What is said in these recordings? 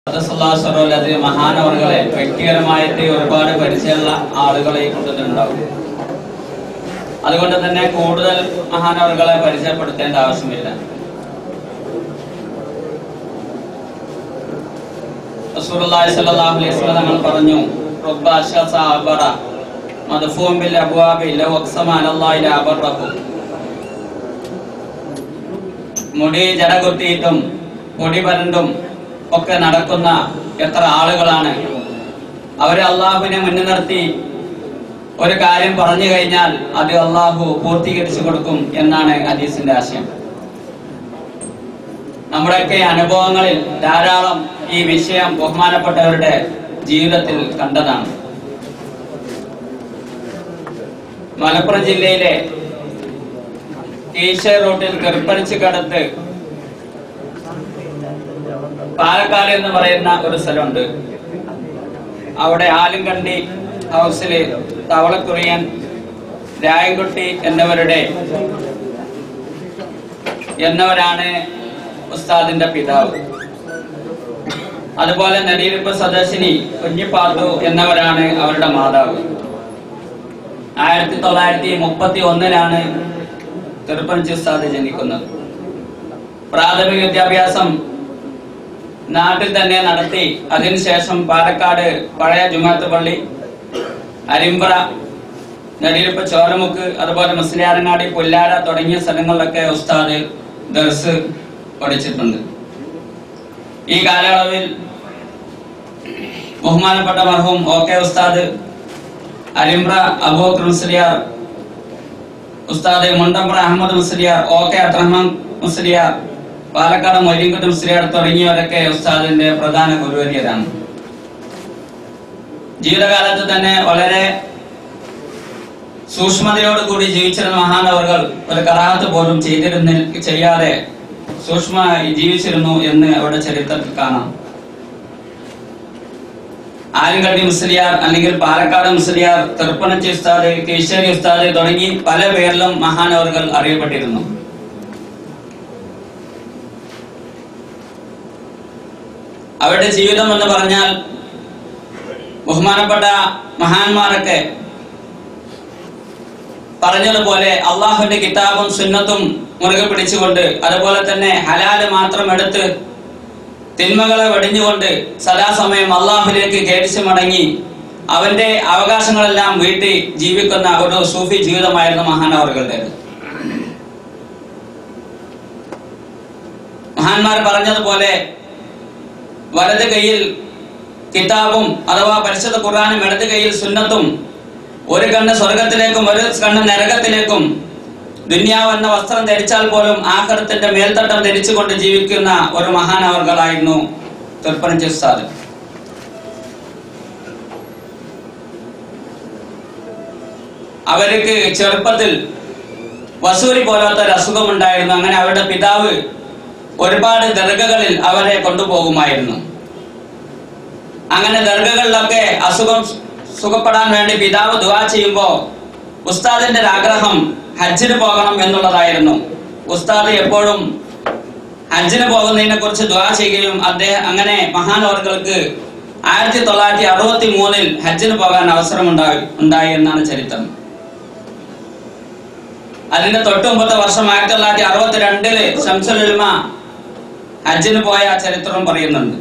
അത് മഹാനവറുകളെ വ്യക്തിപരമായിട്ട് ഒരുപാട് പരിചയമുള്ള ആളുകളെ കൊണ്ടുണ്ടാവും അതുകൊണ്ട് തന്നെ കൂടുതൽ മഹാനവറുകളെ പരിചയപ്പെടുത്തേണ്ട ആവശ്യമില്ല റസൂലുള്ളാഹി സ്വല്ലല്ലാഹു അലൈഹി വസല്ലം തങ്ങൾ പറഞ്ഞു റബ്ബ അശസ അബറ മദ്ഫൂം ബിൽ അബ്വാബി ലൗ അഖ്സമ അലല്ലാഹി ലഅബറഹു മുടി ജടകുത്തിയിട്ടും പൊടി പരണ്ടും ഒക്കെ നടക്കുന്ന എത്ര ആളുകളാണ് അവര് അള്ളാഹുവിനെ മുന്നിൽ നിർത്തി ഒരു കാര്യം പറഞ്ഞു കഴിഞ്ഞാൽ അത് അള്ളാഹു പൂർത്തീകരിച്ചു കൊടുക്കും എന്നാണ് ഹദീസിന്റെ ആശയം നമ്മുടെയൊക്കെ അനുഭവങ്ങളിൽ ധാരാളം ഈ വിഷയം ബഹുമാനപ്പെട്ടവരുടെ ജീവിതത്തിൽ കണ്ടതാണ് മലപ്പുറം ജില്ലയിലെ ഈശ റൂട്ടിൽ കെറുപ്പരിച്ചുകടത്ത് പാലക്കാട് എന്ന് പറയുന്ന ഒരു സ്ഥലമുണ്ട് അവിടെ ആലുംകണ്ടി ഹൗസില് തവളക്കുറിയൻ രായൻകുട്ടി എന്നിവരുടെ എന്നവരാണ് ഉസ്താദിന്റെ പിതാവ് അതുപോലെ നെടിയിരിപ്പ് സദസ്സിനി കുഞ്ഞിപ്പാത്തു എന്നവരാണ് അവരുടെ മാതാവ് ആയിരത്തി തൊള്ളായിരത്തി മുപ്പത്തി ഒന്നിലാണ് തിരുപ്പഞ്ചി ഉസ്താദ് ജനിക്കുന്നത് പ്രാഥമിക വിദ്യാഭ്യാസം നാട്ടിൽ തന്നെ നടത്തി അതിനുശേഷം പാലക്കാട് പഴയ ജുമാത്ത് പള്ളി അരിമ്പ്ര നെടിയിരിപ്പ് ചോരമുക്ക് അതുപോലെ മുസ്ലിയാരങ്ങാടി പുല്ലാര തുടങ്ങിയ സ്ഥലങ്ങളിലൊക്കെ ഉസ്താദ് ദർസ് പഠിച്ചിട്ടുണ്ട് ഈ കാലയളവിൽ ബഹുമാനപ്പെട്ട മർഹൂം ഒ കെ ഉസ്താദ് അരിമ്പ്ര അബൂബക്കർ മുസ്ലിയാർ ഉസ്താദ് മുണ്ടമ്പ്ര അഹമ്മദ് മുസ്ലിയാർ ഒ കെ അബ്ദുറഹ്മാൻ മുസ്ലിയാർ പാലക്കാട് മൊയ്തീൻകുട്ടി മുസ്ലിയാർ തുടങ്ങിയവരൊക്കെ ഉസ്താദിന്റെ പ്രധാന ഗുരുവര്യരാണ് ജീവിതകാലത്ത് തന്നെ വളരെ സൂക്ഷ്മതയോട് കൂടി ജീവിച്ചിരുന്ന മഹാനവറുകൾ ഒരു കറാഹത്ത് പോലും ചെയ്തിരുന്ന ചെയ്യാതെ സൂക്ഷ്മ ജീവിച്ചിരുന്നു എന്ന് അവിടെ ചരിത്രത്തിൽ കാണാം ആലുങ്കണ്ടി മുസ്ലിയാർ അല്ലെങ്കിൽ പാലക്കാട് മുസ്ലിയാർ തൃപ്പനച്ചി ഉസ്താദ് കീശ്ശേരി ഉസ്താദ് തുടങ്ങി പല പേരിലും മഹാനവറുകൾ അറിയപ്പെട്ടിരുന്നു അവരുടെ ജീവിതം എന്ന് പറഞ്ഞാൽ ബഹുമാനപ്പെട്ട മഹാന്മാരൊക്കെ പറഞ്ഞതുപോലെ അള്ളാഹുവിന്റെ കിതാബും സുന്നത്തും മുറുകെ പിടിച്ചുകൊണ്ട് അതുപോലെ തന്നെ ഹലാല് മാത്രം എടുത്ത് തിന്മകളെ വെടിഞ്ഞുകൊണ്ട് സദാസമയം അള്ളാഹുലേക്ക് കേടിച്ചു മടങ്ങി അവന്റെ അവകാശങ്ങളെല്ലാം വീട്ടി ജീവിക്കുന്ന ഒരു സൂഫി ജീവിതമായിരുന്നു മഹാനവറുകളുടേത് മഹാന്മാർ പറഞ്ഞതുപോലെ വലത് കൈയിൽ കിതാബും അഥവാ പരിശുദ്ധ ഖുർആാനും ഇടത് കൈയിൽ സുന്നത്തും ഒരു കണ്ണ് സ്വർഗത്തിലേക്കും ഒരു കണ്ണ് നരകത്തിലേക്കും ദുന്യാവ് എന്ന വസ്ത്രം ധരിച്ചാൽ പോലും ആഹ്റത്തിന്റെ മേൽത്തട്ടം ധരിച്ചുകൊണ്ട് ജീവിക്കുന്ന ഒരു മഹാനവർകളായിരുന്നു തുർപ്പനജി ഉസ്താദ് അവർക്ക് ചെറുപ്പത്തിൽ വസൂരി പോലത്തെ ഒരു അസുഖമുണ്ടായിരുന്നു അങ്ങനെ അവരുടെ പിതാവ് ഒരുപാട് ദർഗകളിൽ അവരെ കൊണ്ടുപോകുമായിരുന്നു അങ്ങനെ ദർഗകളിലൊക്കെ അസുഖം സുഖപ്പെടാൻ വേണ്ടി പിതാവ് ദുവാ ചെയ്യുമ്പോ ഉസ്താദിന്റെ ഒരു ആഗ്രഹം ഹജ്ജിന് പോകണം എന്നുള്ളതായിരുന്നു ഉസ്താദ് എപ്പോഴും ഹജ്ജിന് പോകുന്നതിനെ കുറിച്ച് ദുവാ ചെയ്യുകയും അദ്ദേഹം അങ്ങനെ മഹാനവർകൾക്ക് ആയിരത്തി തൊള്ളായിരത്തി അറുപത്തി മൂന്നിൽ ഹജ്ജിന് പോകാൻ അവസരം ഉണ്ടായി ഉണ്ടായി എന്നാണ് ചരിത്രം അതിന്റെ തൊട്ടു മുമ്പത്തെ വർഷം ആയിരത്തി തൊള്ളായിരത്തി അറുപത്തി രണ്ടില് ശംസുലുൽമ ഹജ്ജിന് പോയ ചരിത്രം പറയുന്നുണ്ട്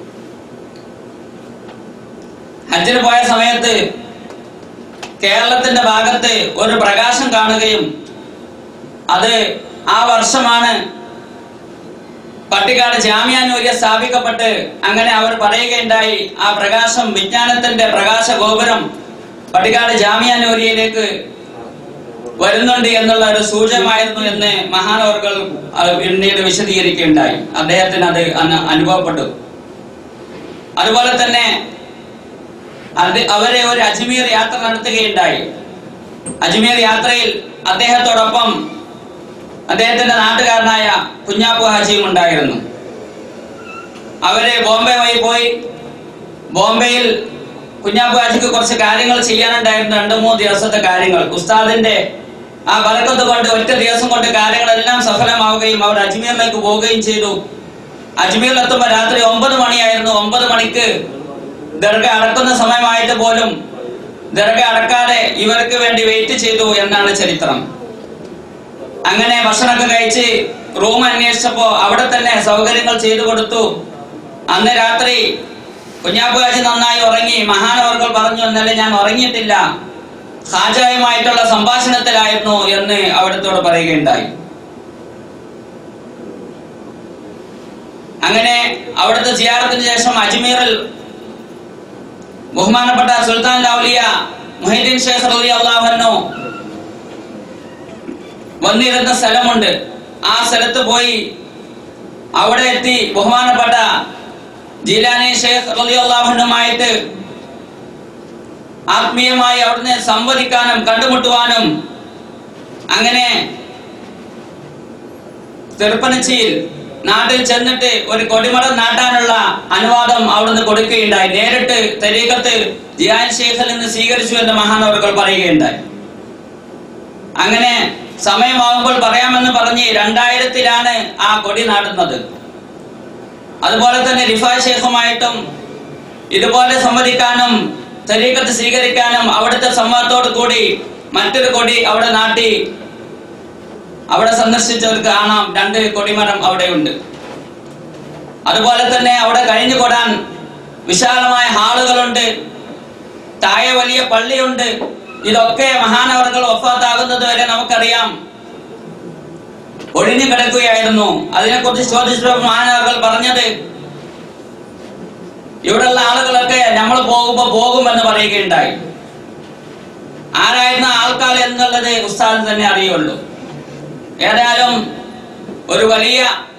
ഹജ്ജിന് പോയ സമയത്ത് കേരളത്തിന്റെ ഭാഗത്ത് ഒരു പ്രകാശം കാണുകയും അത് ആ വർഷമാണ് പട്ടിക്കാട് ജാമ്യാനൂര്യ സ്ഥാപിക്കപ്പെട്ട് അങ്ങനെ അവർ പറയുകയുണ്ടായി ആ പ്രകാശം വിജ്ഞാനത്തിന്റെ പ്രകാശ ഗോപുരം പട്ടിക്കാട് ജാമ്യാനൂര്യയിലേക്ക് വരുന്നുണ്ട് എന്നുള്ള ഒരു സൂചനമായിരുന്നു എന്ന് മഹാനവർകൾ പിന്നീട് വിശദീകരിക്കുകയുണ്ടായി അദ്ദേഹത്തിന് അത് അന്ന് അനുഭവപ്പെട്ടു അതുപോലെ തന്നെ അത് അവരെ ഒരു അജ്മീർ യാത്ര നടത്തുകയുണ്ടായി അജ്മീർ യാത്രയിൽ അദ്ദേഹത്തോടൊപ്പം അദ്ദേഹത്തിന്റെ നാട്ടുകാരനായ കുഞ്ഞാപ്പു ഹാജിയും ഉണ്ടായിരുന്നു അവര് ബോംബെ വഴി പോയി ബോംബെയിൽ കുഞ്ഞാപ്പു ഹാജിക്ക് കുറച്ച് കാര്യങ്ങൾ ചെയ്യാനുണ്ടായിരുന്നു രണ്ടു മൂന്ന് ദിവസത്തെ കാര്യങ്ങൾ ഉസ്താദിന്റെ ആ ബലക്കത്ത് കൊണ്ട് ഒറ്റ ദിവസം കൊണ്ട് കാര്യങ്ങളെല്ലാം സഫലമാവുകയും അവർ അജ്മീറിലേക്ക് പോവുകയും ചെയ്തു അജ്മീറിൽ എത്തുമ്പോൾ രാത്രി ഒമ്പത് മണിയായിരുന്നു ഒമ്പത് മണിക്ക് ദർഗ അടക്കുന്ന സമയമായിട്ട് പോലും ദർഗ അടക്കാതെ ഇവർക്ക് വേണ്ടി വെയിറ്റ് ചെയ്തു എന്നാണ് ചരിത്രം അങ്ങനെ ഭക്ഷണമൊക്കെ കഴിച്ച് റൂം അന്വേഷിച്ചപ്പോ അവിടെ തന്നെ സൗകര്യങ്ങൾ ചെയ്തു കൊടുത്തു അന്ന് രാത്രി കുഞ്ഞാപ്പുകാജി നന്നായി ഉറങ്ങി മഹാനവർകൾ പറഞ്ഞു എന്നല്ല ഞാൻ ഉറങ്ങിയിട്ടില്ല ഹാജായുമായിട്ടുള്ള സംഭാഷണത്തിലായിരുന്നു എന്ന് അവിടത്തോട് പറയുകയുണ്ടായി അങ്ങനെ അവിടുത്തെ സിയാറത്തിന് ശേഷം അജ്മീറിൽ ബഹുമാനപ്പെട്ട സുൽത്താൻ ലൗലിയ മുഹീദ്ദീൻ ഷേഖ് റലി അള്ളാഹുനു വന്നിരുന്ന സ്ഥലമുണ്ട് ആ സ്ഥലത്ത് പോയി അവിടെ എത്തി ബഹുമാനപ്പെട്ട ജീലാനി ഷേഖ് റലി അള്ളാഹുനുമായിട്ട് ആത്മീയമായി അവിടുന്ന് സംവദിക്കാനും കണ്ടുമുട്ടുവാനും അങ്ങനെ തിരുപ്പനച്ചിയിൽ നാട്ടിൽ ചെന്നിട്ട് ഒരു കൊടിമരം നാട്ടാനുള്ള അനുവാദം അവിടുന്ന് കൊടുക്കുകയുണ്ടായി നേരിട്ട് തെരീക്കത്ത് ജിയാൻ ഷേഖിൽ നിന്ന് സ്വീകരിച്ചു എന്ന് മഹാനവർകൾ പറയുകയുണ്ടായി അങ്ങനെ സമയമാകുമ്പോൾ പറയാമെന്ന് പറഞ്ഞ് രണ്ടായിരത്തിലാണ് ആ കൊടി നാട്ടുന്നത് അതുപോലെ തന്നെ റിഫാ ഷേഖുമായിട്ടും ഇതുപോലെ സംവദിക്കാനും തരീക്കത്ത് സ്വീകരിക്കാനും അവിടുത്തെ സംവാദത്തോടു കൂടി മറ്റൊരു കൊടി അവിടെ നാട്ടി അവിടെ സന്ദർശിച്ചവർക്ക് കാണാം രണ്ട് കൊടിമരം അവിടെയുണ്ട് അതുപോലെ തന്നെ അവിടെ കഴിഞ്ഞുകൂടാൻ വിശാലമായ ഹാളുകളുണ്ട് താഴെ വലിയ പള്ളിയുണ്ട് ഇതൊക്കെ മഹാനവർകൾ ഒഫാത്താകുന്നത് വരെ നമുക്കറിയാം ഒഴിഞ്ഞു കിടക്കുകയായിരുന്നു അതിനെക്കുറിച്ച് ചോദിച്ചപ്പോൾ മഹാനവർകൾ പറഞ്ഞത് ഇവിടെയുള്ള ആളുകളൊക്കെ നമ്മൾ പോകുമ്പോ പോകുമെന്ന് പറയുകയുണ്ടായി ആരായിരുന്ന ആൾക്കാർ എന്നുള്ളത് ഉസ്താദ് തന്നെ അറിയുള്ളൂ ഏതായാലും ഒരു വലിയ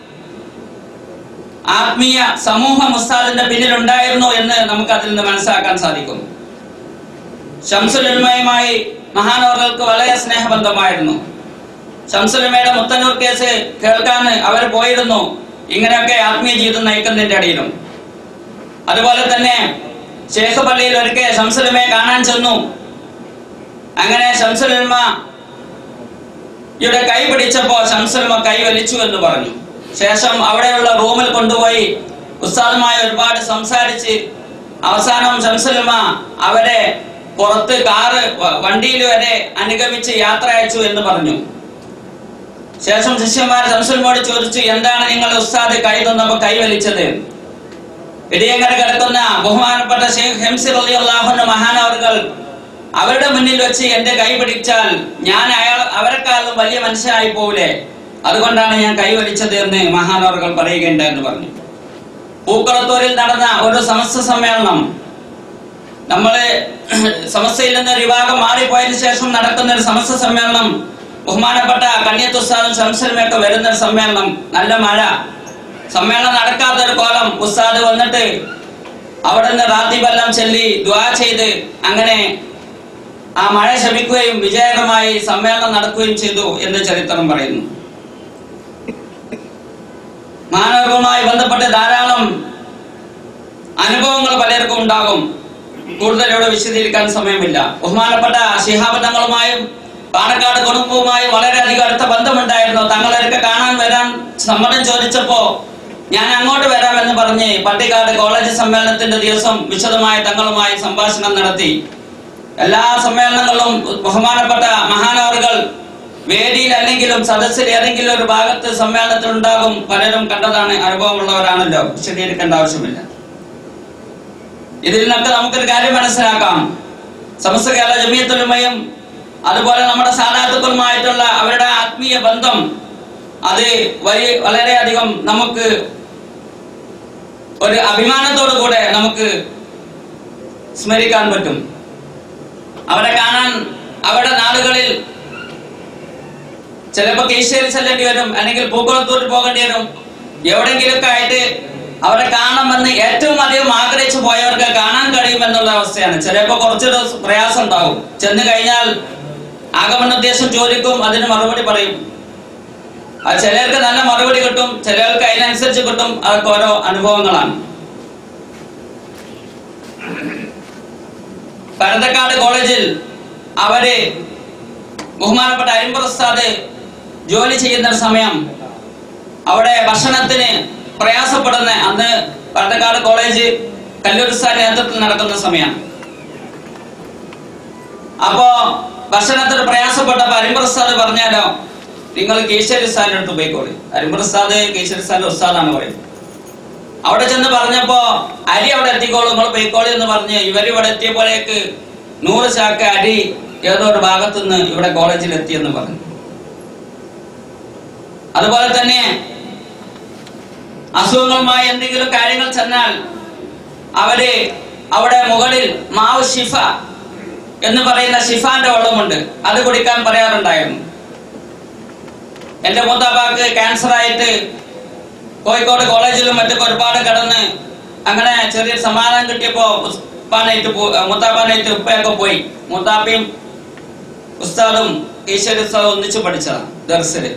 ആത്മീയ സമൂഹം ഉസ്താദിന്റെ പിന്നിലുണ്ടായിരുന്നു എന്ന് നമുക്ക് അതിൽ നിന്ന് മനസ്സിലാക്കാൻ സാധിക്കും ഷംസുലുമയുമായി മഹാനവർകൾക്ക് വളരെ സ്നേഹബന്ധമായിരുന്നു ഷംസുലുമയുടെ മുത്തന്നൂർ കേസ് കേൾക്കാൻ അവർ പോയിരുന്നു ഇങ്ങനെയൊക്കെ ആത്മീയ ജീവിതം നയിക്കുന്നതിന്റെ അടിയിലും അതുപോലെ തന്നെ ഷേഖ് പള്ളിയിൽ ഒരിക്കൽ ഷംസുലുമയെ കാണാൻ ചെന്നു അങ്ങനെ ഷംസുലുമ ഇവിടെ കൈ പിടിച്ചപ്പോ ഷംസുലുമ കൈ വലിച്ചു എന്ന് പറഞ്ഞു ശേഷം അവിടെയുള്ള റൂമിൽ കൊണ്ടുപോയി ഉസ്താദുമായി ഒരുപാട് സംസാരിച്ച് അവസാനം ഷംസുലുമ അവരെ പുറത്ത് കാറ് വ- വണ്ടിയിൽ വരെ അനുഗമിച്ച് യാത്ര അയച്ചു എന്ന് പറഞ്ഞു ശേഷം ശിഷ്യന്മാർ ഷംസുലുമോട് ചോദിച്ചു എന്താണ് നിങ്ങൾ ഉസ്താദ് കൈ തന്നപ്പോ കൈ വലിച്ചത് ഇടിയങ്ങര കിടക്കുന്ന ബഹുമാനപ്പെട്ട ഷെയ്ഖ് ഹെംസിർ അലി അള്ളാഹുന്റെ മഹാനവർകൾ അവരുടെ മുന്നിൽ വെച്ച് എന്റെ കൈ പിടിച്ചാൽ ഞാൻ അയാൾ അവരെക്കാളും വലിയ മനുഷ്യനായി പോവില്ലേ അതുകൊണ്ടാണ് ഞാൻ കൈ വലിച്ചത് എന്ന് മഹാനവർകൾ പറയുകയുണ്ട് എന്ന് പറഞ്ഞു പൂക്കളത്തൂരിൽ നടന്ന ഒരു സമസ്ത സമ്മേളനം നമ്മള് സമസ്തയിൽ നിന്ന് ഒരു വിഭാഗം മാറിപ്പോയതിനു ശേഷം നടക്കുന്ന ഒരു സമസ്ത സമ്മേളനം ബഹുമാനപ്പെട്ട കന്യത്തുസ്താദും ശംസലുമൊക്കെ വരുന്ന ഒരു സമ്മേളനം നല്ല മഴ സമ്മേളനം നടക്കാത്ത ഒരു കോലം ഉസ്താദ് വന്നിട്ട് അവിടെ നിന്ന് റാത്തിബെല്ലാം ചൊല്ലി ദ്വാ ചെയ്ത് അങ്ങനെ ആ മഴ ശമിക്കുകയും വിജയകരമായി സമ്മേളനം നടക്കുകയും ചെയ്തു എന്ന് ചരിത്രം പറയുന്നു മാനവവുമായി ബന്ധപ്പെട്ട് ധാരാളം അനുഭവങ്ങൾ പലർക്കും ഉണ്ടാകും കൂടുതൽ ഇവിടെ വിശദീകരിക്കാൻ സമയമില്ല ബഹുമാനപ്പെട്ട ശിഹാബ് തങ്ങളുമായും പാണക്കാട് കുടുംബവുമായും വളരെയധികം അടുത്ത ബന്ധമുണ്ടായിരുന്നു തങ്ങളൊക്കെ കാണാൻ വരാൻ സമ്മതം ചോദിച്ചപ്പോ ഞാൻ അങ്ങോട്ട് വരാമെന്ന് പറഞ്ഞ് പട്ടിക്കാട് കോളേജ് സമ്മേളനത്തിന്റെ ദിവസം വിശദമായ തങ്ങളുമായി സംഭാഷണം നടത്തി എല്ലാ സമ്മേളനങ്ങളും ബഹുമാനപ്പെട്ട മഹാനവറുകൾ വേദിയിൽ അല്ലെങ്കിലും സദസ്സിൽ ഏതെങ്കിലും ഒരു ഭാഗത്ത് സമ്മേളനത്തിൽ ഉണ്ടാകും പലരും കണ്ടതാണ് അനുഭവമുള്ളവരാണല്ലോ വിശദീകരിക്കേണ്ട ആവശ്യമില്ല ഇതിൽ നിന്നൊക്കെ നമുക്കൊരു കാര്യം മനസ്സിലാക്കാം സമസ്ത കേരള ജമിയത്തുലമയും അതുപോലെ നമ്മുടെ സാധാത്തുക്കളുമായിട്ടുള്ള അവരുടെ ആത്മീയ ബന്ധം അത് വലിയ വളരെയധികം നമുക്ക് ഒരു അഭിമാനത്തോടു കൂടെ നമുക്ക് സ്മരിക്കാൻ പറ്റും അവരെ കാണാൻ അവരുടെ നാടുകളിൽ ചിലപ്പോൾ കീശേരി ചെല്ലേണ്ടി വരും അല്ലെങ്കിൽ പൂക്കുളത്തൂർ പോകേണ്ടി വരും എവിടെങ്കിലുമൊക്കെ ആയിട്ട് അവരെ കാണണമെന്ന് ഏറ്റവും അധികം ആഗ്രഹിച്ചു പോയവർക്ക് കാണാൻ കഴിയുമെന്നുള്ള അവസ്ഥയാണ് ചിലപ്പോൾ കുറച്ചൊരു പ്രയാസം ഉണ്ടാവും ചെന്ന് കഴിഞ്ഞാൽ ആഗമന ഉദ്ദേശം ചോദിക്കും അതിന് മറുപടി പറയും ആ ചിലർക്ക് നല്ല മറുപടി കിട്ടും ചിലർക്ക് അതിനനുസരിച്ച് കിട്ടും അതൊക്കെ ഓരോ അനുഭവങ്ങളാണ് പരന്തക്കാട് കോളേജിൽ അവര് ബഹുമാനപ്പെട്ട അരിമ്പുറസ്താദ് ജോലി ചെയ്യുന്ന ഒരു സമയം അവിടെ ഭക്ഷണത്തിന് പ്രയാസപ്പെടുന്ന അന്ന് പാലക്കാട് കോളേജ് കല്ലൂർസ്ഥാൻ നേതൃത്വത്തിൽ നടക്കുന്ന സമയമാണ് അപ്പോ ഭക്ഷണത്തിന് പ്രയാസപ്പെട്ടപ്പോ അരിമ്പ്രസാദ് പറഞ്ഞാലോ നിങ്ങൾ കേശരി സ്ഥാനിന്റെ അടുത്ത് പോയിക്കോളി അരിമ്പ്രസാദ് കേശരി സ്ഥാനിന്റെ ഉസ്താദാണ് പറയുന്നത് അവിടെ ചെന്ന് പറഞ്ഞപ്പോ അരി അവിടെ എത്തിക്കോളൂ നിങ്ങൾ പോയിക്കോളി എന്ന് പറഞ്ഞ് ഇവർ ഇവിടെ എത്തിയപ്പോഴേക്ക് നൂറ് ചാക്ക് അരി ഏതോ ഒരു ഭാഗത്തുനിന്ന് ഇവിടെ കോളേജിൽ എത്തിയെന്ന് പറഞ്ഞു അതുപോലെ തന്നെ അസുഖങ്ങളുമായി എന്തെങ്കിലും കാര്യങ്ങൾ ചെന്നാൽ അവര് അവിടെ മുകളിൽ മാവ് ഷിഫ എന്ന് പറയുന്ന ഷിഫാന്റെ വെള്ളമുണ്ട് അത് കുടിക്കാൻ പറയാറുണ്ടായിരുന്നു എന്റെ മൂത്താപ്പാക്ക് ക്യാൻസർ ആയിട്ട് കോഴിക്കോട് കോളേജിലും മറ്റൊക്കെ ഒരുപാട് കടന്ന് അങ്ങനെ ചെറിയ സമാധാനം കിട്ടിയപ്പോ ഉപ്പാനായിട്ട് പോ- മുത്താപ്പാനായിട്ട് ഉപ്പയൊക്കെ പോയി മുത്താപ്പയും ഉസ്താദും ഈശ്വര ഉസ്താദും ഒന്നിച്ചു പഠിച്ചതാണ് ദർസില്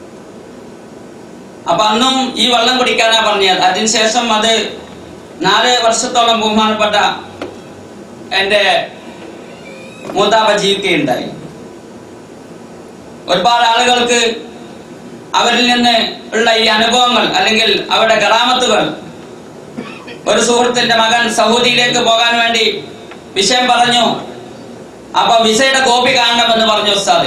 അപ്പൊ അന്നും ഈ വെള്ളം കുടിക്കാനാ പറഞ്ഞത് അതിനുശേഷം അത് നാല് വർഷത്തോളം ബഹുമാനപ്പെട്ട എന്റെ മൂത്താപ്പ ജീവിക്കുകയുണ്ടായി ഒരുപാട് ആളുകൾക്ക് അവരിൽ നിന്ന് ഉള്ള ഈ അനുഭവങ്ങൾ അല്ലെങ്കിൽ അവരുടെ കറാമത്തുകൾ ഒരു സുഹൃത്തിന്റെ മകൻ സൗദിയിലേക്ക് പോകാൻ വേണ്ടി വിഷയം പറഞ്ഞു അപ്പൊ വിസയുടെ കോപ്പി കാണണമെന്ന് പറഞ്ഞു ഉസ്താദ്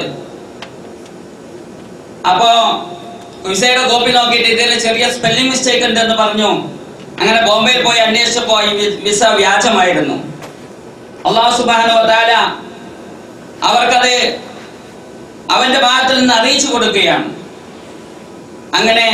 അപ്പോ വിസയുടെ കോപ്പി നോക്കിയിട്ട് ഇതിൽ ചെറിയ സ്പെല്ലിംഗ് മിസ്റ്റേക്ക് ഉണ്ട് എന്ന് പറഞ്ഞു അങ്ങനെ ബോംബെയിൽ പോയി അന്വേഷിച്ചപ്പോ ഈ വി- വിസ വ്യാജമായിരുന്നു അള്ളാഹു സുബാനോ താല അവർക്കത് അവന്റെ ഭാഗത്തിൽ നിന്ന് അറിയിച്ചു കൊടുക്കുകയാണ് അങ്ങനെ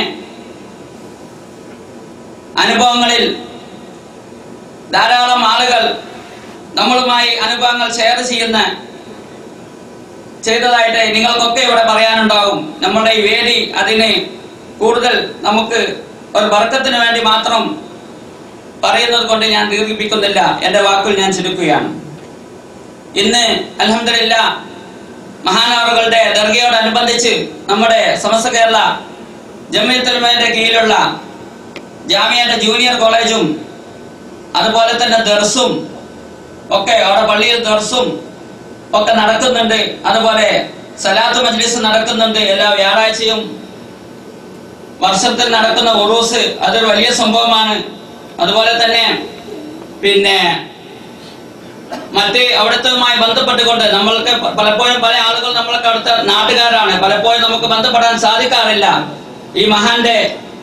അനുഭവങ്ങളിൽ ധാരാളം ആളുകൾ നമ്മളുമായി അനുഭവങ്ങൾ ഷെയർ ചെയ്യുന്ന ചെയ്തതായിട്ട് നിങ്ങൾക്കൊക്കെ ഇവിടെ പറയാനുണ്ടാവും നമ്മുടെ ഈ വേദി അതിന് കൂടുതൽ നമുക്ക് ഒരു വർക്കത്തിന് വേണ്ടി മാത്രം പറയുന്നത് കൊണ്ട് ഞാൻ ദീർഘിപ്പിക്കുന്നില്ല എന്റെ വാക്കുകൾ ഞാൻ ചുരുക്കുകയാണ് ഇന്ന് അലഹമില്ല മഹാനവറുകളുടെ ദർഗയോടനുബന്ധിച്ച് നമ്മുടെ സമസ്ത കേരള ജമിയത്തുലമയുടെ കീഴിലുള്ള ജാമ്യയുടെ ജൂനിയർ കോളേജും അതുപോലെ തന്നെ ദർസും ഒക്കെ അവിടെ പള്ളിയിൽ ദർസും ഒക്കെ നടക്കുന്നുണ്ട് അതുപോലെ സലാത്ത് മജ്ലിസ് നടക്കുന്നുണ്ട് എല്ലാ വ്യാഴാഴ്ചയും വർഷത്തിൽ നടക്കുന്ന ഉറൂസ് അതൊരു വലിയ സംഭവമാണ് അതുപോലെ തന്നെ പിന്നെ മറ്റ് അവിടുത്തതുമായി ബന്ധപ്പെട്ടുകൊണ്ട് നമ്മൾക്ക് പ- പലപ്പോഴും പല ആളുകൾ നമ്മൾക്ക് അടുത്ത നാട്ടുകാരാണ് പലപ്പോഴും നമുക്ക് ബന്ധപ്പെടാൻ സാധിക്കാറില്ല ഈ മഹാന്റെ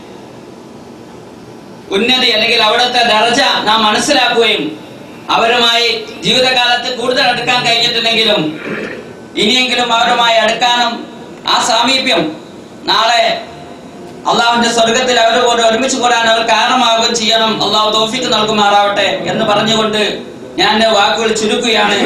ഉന്നതി അല്ലെങ്കിൽ അവിടുത്തെ ദർജ നാം മനസ്സിലാക്കുകയും അവരുമായി ജീവിതകാലത്ത് കൂടുതൽ അടുക്കാൻ കഴിഞ്ഞിട്ടില്ലെങ്കിലും ഇനിയെങ്കിലും അവരുമായി അടുക്കാനും ആ സാമീപ്യം നാളെ അള്ളാഹുവിന്റെ സ്വർഗത്തിൽ അവരുടെ കൂടെ ഒരുമിച്ച് കൂടാൻ അവർ കാരണമാവുകയും ചെയ്യണം അള്ളാഹു തോഫിക്ക് നൽകുമാറാവട്ടെ എന്ന് പറഞ്ഞുകൊണ്ട് ഞാൻ എന്റെ വാക്കുകൾ ചുരുക്കുകയാണ്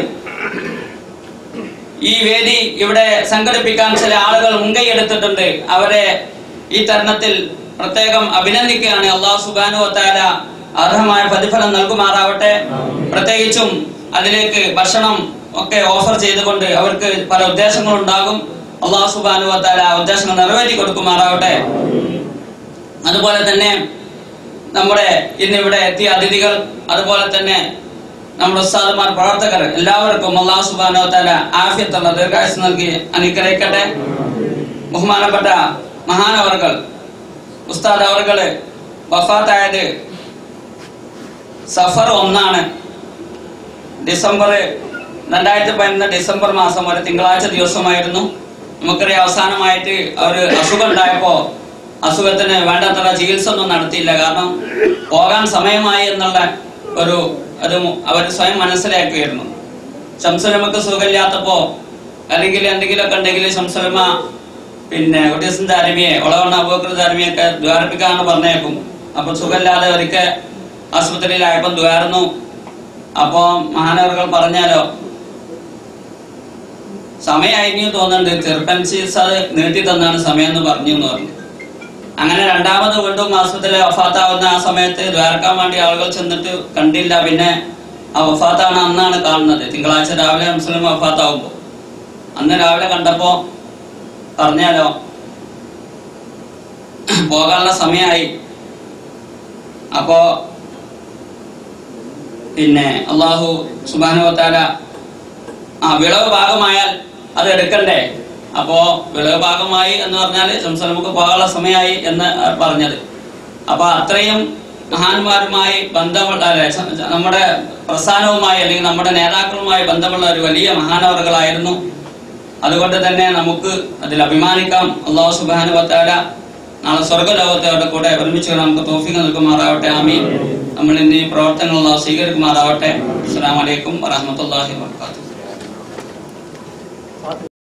ഈ വേദി ഇവിടെ സംഘടിപ്പിക്കാൻ ചില ആളുകൾ മുൻകൈ എടുത്തിട്ടുണ്ട് അവരെ ഈ തരുണത്തിൽ പ്രത്യേകം അഭിനന്ദിക്കുകയാണ് അള്ളാഹു സുബാനു താല അർഹമായ പ്രതിഫലം നൽകുമാറാവട്ടെ പ്രത്യേകിച്ചും അതിലേക്ക് ഭക്ഷണം ഒക്കെ ഓഫർ ചെയ്തുകൊണ്ട് അവർക്ക് പല ഉദ്ദേശങ്ങൾ ഉണ്ടാകും അള്ളാഹു സുബാനു താല ആ ഉദ്ദേശങ്ങൾ നിറവേറ്റി കൊടുക്കുമാറാവട്ടെ അതുപോലെ തന്നെ നമ്മുടെ ഇന്ന് ഇവിടെ എത്തിയ അതിഥികൾ അതുപോലെ തന്നെ നമ്മുടെ ഉസ്താദുമാർ പ്രവർത്തകർ എല്ലാവർക്കും അള്ളാഹു സുബാനോ തല ആഫ്യത്തുള്ള ദീർഘായുസ് നൽകി അനുഗ്രഹിക്കട്ടെ ബഹുമാനപ്പെട്ട മഹാനവർകൾ ഉസ്താദ് അവർകള് വഫാത്തായത് സഫർ ഒന്നാണ് ഡിസംബർ രണ്ടായിരത്തി പതിനൊന്ന് ഡിസംബർ മാസം ഒരു തിങ്കളാഴ്ച ദിവസമായിരുന്നു നമുക്കറിയാം അവസാനമായിട്ട് ഒരു അസുഖം ഉണ്ടായപ്പോ അസുഖത്തിന് വേണ്ടത്ര ചികിത്സ ഒന്നും നടത്തിയില്ല കാരണം പോകാൻ സമയമായി എന്നുള്ള ഒരു അത് അവർ സ്വയം മനസ്സിലാക്കുകയായിരുന്നു ശംസുലമക്ക് സുഖമില്ലാത്തപ്പോ അല്ലെങ്കിൽ എന്തെങ്കിലുമൊക്കെ ഉണ്ടെങ്കിൽ ശംസുലമ പിന്നെ ഒഡീസിന്റെ അരുമിയെ ഒളവണ്ണ അബൂക്കറിന്റെ അരുമിയൊക്കെ ദ്വാരപ്പിക്കാന്ന് പറഞ്ഞേക്കും അപ്പൊ സുഖമില്ലാതെ ഒരിക്കൽ ആശുപത്രിയിലായപ്പം ദ്വാരുന്നു അപ്പോ മഹാനവറുകൾ പറഞ്ഞാലോ സമയമായി ഇനിയും തോന്നുന്നുണ്ട് ചെറുക്കൻ ചികിത്സ അത് നീട്ടി തന്നാണ് സമയം എന്ന് പറഞ്ഞു എന്ന് പറഞ്ഞു അങ്ങനെ രണ്ടാമത് വീണ്ടും ആശുപത്രിയിൽ വഫാത്താവുന്ന ആ സമയത്ത് ദ്വാരക്കാൻ വേണ്ടി ആളുകൾ ചെന്നിട്ട് കണ്ടില്ല പിന്നെ ആ വഫാത്താണ് അന്നാണ് കാണുന്നത് തിങ്കളാഴ്ച രാവിലെ മുസ്ലിം വഫാത്താവുമ്പോ അന്ന് രാവിലെ കണ്ടപ്പോ പറഞ്ഞാലോ പോകാനുള്ള സമയമായി അപ്പോ പിന്നെ അള്ളാഹു സുബാനുവത്താല ആ വിളവ് ഭാഗമായാൽ അത് എടുക്കണ്ടേ അപ്പോ വിളവ് ഭാഗമായി എന്ന് പറഞ്ഞാൽ നമുക്ക് പോകാനുള്ള സമയമായി എന്ന് പറഞ്ഞത് അപ്പൊ അത്രയും മഹാന്മാരുമായി ബന്ധമുള്ള അല്ലെ, സ- നമ്മുടെ പ്രസ്ഥാനവുമായി അല്ലെങ്കിൽ നമ്മുടെ നേതാക്കളുമായി ബന്ധമുള്ള ഒരു വലിയ മഹാനവറുകളായിരുന്നു അതുകൊണ്ട് തന്നെ നമുക്ക് അതിൽ അഭിമാനിക്കാം അള്ളാഹു സുബാനുവത്താല നാളെ സ്വർഗ്ഗലോകത്തെ അവരുടെ കൂടെ ഒരുമിച്ച് നമുക്ക് തോഫിക്ക് നൽകുമാറാവട്ടെ ആമീൻ നമ്മൾ ഇന്ന് ഈ പ്രവർത്തനങ്ങൾ അള്ളാഹു സ്വീകരിക്കുമാറാവട്ടെ അസ്സലാമു അലൈക്കും വറഹ്മത്തുള്ളാഹി വാത്തു